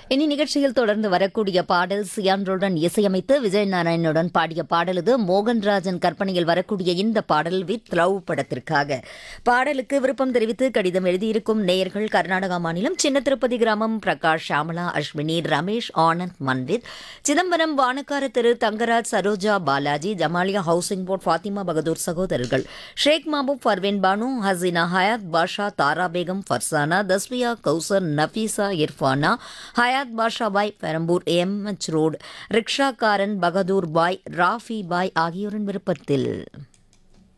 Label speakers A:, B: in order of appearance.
A: இனி நிகழ்ச்சியில் தொடர்ந்து வரக்கூடிய பாடல் சியான்ருடன் இசையமைத்து விஜய் நாராயணனுடன் பாடிய பாடல் இது மோகன்ராஜன் கற்பனையில் வரக்கூடிய இந்த பாடல் வித் லவ் படத்திற்காக பாடலுக்கு விருப்பம் தெரிவித்து கடிதம் எழுதியிருக்கும் நேயர்கள் கர்நாடகா மாநிலம் சின்ன திருப்பதி கிராமம் பிரகாஷ் ஷாமலா அஸ்வினி ரமேஷ் ஆனந்த் மன்வித் சிதம்பரம் வானக்கார திரு தங்கராஜ் சரோஜா பாலாஜி ஜமாலியா ஹவுசிங் போர்ட் ஃபாத்திமா பகதூர் சகோதரர்கள் ஷேக் மாபூப் பர்வீன் பானு ஹசீனா ஹயாத் பாஷா தாரா பேகம் ஃபர்சானா தஸ்வியா கௌசர் நஃபீசா இர்ஃபானா ஹயாத் பாஷா பாய் பெரம்பூர் எம்எச் ரோடு ரிக்ஷாக்காரன் பகதூர் பாய் ராஃபி பாய் ஆகியோரின் விருப்பத்தில்